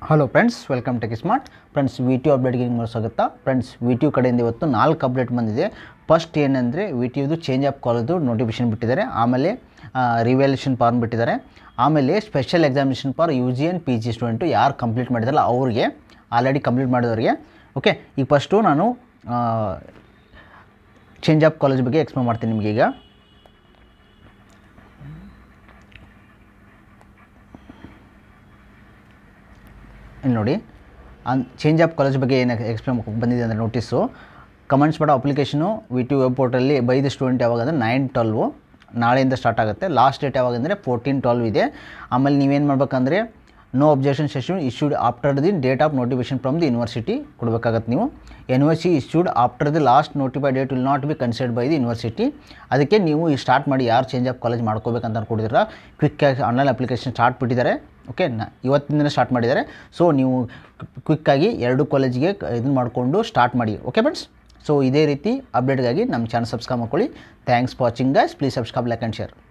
hello friends welcome tech smart friends V T ಅಪ್ಡೇಟ್ಗೆ ನಿಮಗೆ ಸ್ವಾಗತ ಫ್ರೆಂಡ್ಸ್ ವಿ ಟಿ ಯು ಕಡೆಯಿಂದ ಇವತ್ತು ನಾಲ್ಕು ಅಪ್ಡೇಟ್ ಬಂದಿದೆ ಫಸ್ಟ್ ಏನಂದರೆ ವಿ ಟಿ ಯುದು ಚೇಂಜ್ ಆಫ್ ಕಾಲೇಜು ನೋಟಿಫಿಕೇಶನ್ ಬಿಟ್ಟಿದ್ದಾರೆ ಆಮೇಲೆ ರಿವ್ಯಾಲ್ಯೂಷನ್ ಫಾರ್ಮ್ ಬಿಟ್ಟಿದ್ದಾರೆ ಆಮೇಲೆ special examination for U G and P G student ಯಾರು ಕಂಪ್ಲೀಟ್ ಮಾಡಿದಾರಲ್ಲ ಅವ್ರಿಗೆ ಆಲ್ರೆಡಿ ಕಂಪ್ಲೀಟ್ ಮಾಡಿದವ್ರಿಗೆ ಓಕೆ ಈಗ ಫಸ್ಟು ನಾನು ಚೇಂಜ್ ಆಫ್ ಕಾಲೇಜ್ ಬಗ್ಗೆ ಎಕ್ಸ್ಪ್ಲೇನ್ ಮಾಡ್ತೀನಿ ನಿಮಗೆ ಈಗ ಇಲ್ಲಿ ನೋಡಿ ಅನ್ ಚೇಂಜ್ ಆಫ್ ಕಾಲೇಜ್ ಬಗ್ಗೆ ಏನು ಎಕ್ಸ್ಪ್ಲೇನ್ ಬಂದಿದೆ ಅಂದರೆ ನೋಟಿಸು ಕಮೆಂಟ್ಸ್ ಮಾಡೋ ಅಪ್ಲಿಕೇಶನು ವಿ ಟಿ ವೆಬ್ ಪೋರ್ಟಲ್ಲಿ ಬೈದ ಸ್ಟೂಡೆಂಟ್ ಯಾವಾಗ ಅಂದರೆ ನೈನ್ ಟ್ವೆಲ್ವು ನಾಳೆಯಿಂದ ಸ್ಟಾರ್ಟ್ ಆಗುತ್ತೆ ಲಾಸ್ಟ್ ಡೇಟ್ ಯಾವಾಗ ಅಂದರೆ ಫೋರ್ಟೀನ್ ಟ್ವೆಲ್ವ್ ಇದೆ ಆಮೇಲೆ ನೀವೇನು ಮಾಡ್ಬೇಕಂದ್ರೆ no objection session issued after the date of notification from the university ಕೊಡಬೇಕಾಗತ್ತೆ ನೀವು N O C issued after the last notify date will not be considered by the university ಅದಕ್ಕೆ ನೀವು ಈ ಸ್ಟಾರ್ಟ್ ಮಾಡಿ ಯಾರು ಚೇಂಜ್ ಆಫ್ ಕಾಲೇಜ್ ಮಾಡ್ಕೋಬೇಕಂತ ಅನ್ಕೊಂಡಿದ್ದೀರಾ ಕ್ವಿಕ್ಕಾಗಿ online application start ಬಿಟ್ಟಿದ್ದಾರೆ ಓಕೆ ನ ಇವತ್ತಿನ ದಿನ ಸ್ಟಾರ್ಟ್ ಮಾಡಿದ್ದಾರೆ ಸೊ ನೀವು ಕ್ವಿಕ್ಕಾಗಿ ಎರಡು ಕಾಲೇಜಿಗೆ ಇದನ್ನು ಮಾಡಿಕೊಂಡು ಸ್ಟಾರ್ಟ್ ಮಾಡಿ ಓಕೆ ಫ್ರೆಂಡ್ಸ್ ಸೊ ಇದೇ ರೀತಿ ಅಪ್ಡೇಟ್ಗಾಗಿ ನಮ್ಮ ಚಾನಲ್ ಸಬ್ಸ್ಕ್ರೈಬ್ ಮಾಡ್ಕೊಳ್ಳಿ thanks for watching guys please subscribe like and share